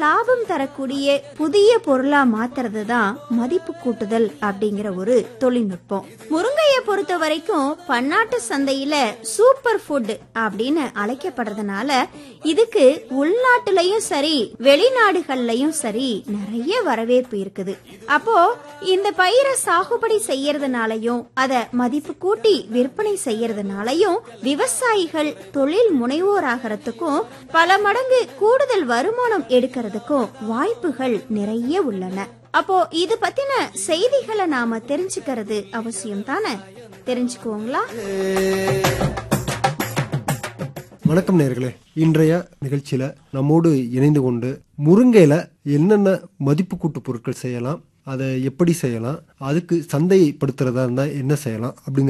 லாபம் தரக்கூடிய புதிய பொருளா மாத்துறது தான் மதிப்பு கூட்டுதல் அப்படிங்கிற ஒரு தொழில்நுட்பம் முருங்கையை பொறுத்த வரைக்கும் பன்னாட்டு சந்தையில சூப்பர் ஃபுட் அப்படின்னு அழைக்கப்படுறதுனால இதுக்கு உள்நாட்டுலயும் சரி வெளிநாடுகள்லயும் சரி நிறைய வரவேற்பு இருக்குது அப்போ இந்த பயிரை சாகுபடி செய்யறதுனாலயும் அத மதிப்பு கூட்டி விற்பனை செய்யறதுனாலயும் விவசாயிகள் தொழில் முனைவோராகிறதுக்கும் பல மடங்கு கூடுதல் வருமானம் எடுக்கிறதுக்கும் வாய்ப்புகள் நிறைய உள்ளன அப்போ இது பத்தின செய்திகளை நாம தெரிஞ்சுக்கிறது அவசியம் தானே தெரிஞ்சுக்குவோங்களா வணக்கம் நேர்களே இன்றைய நிகழ்ச்சியில நம்மோடு இணைந்து கொண்டு முருங்கையில என்னென்ன மதிப்பு கூட்டு பொருட்கள் செய்யலாம் அதை எப்படி செய்யலாம் அதுக்கு சந்தைப்படுத்துறதா இருந்தா என்ன செய்யலாம் அப்படிங்கிற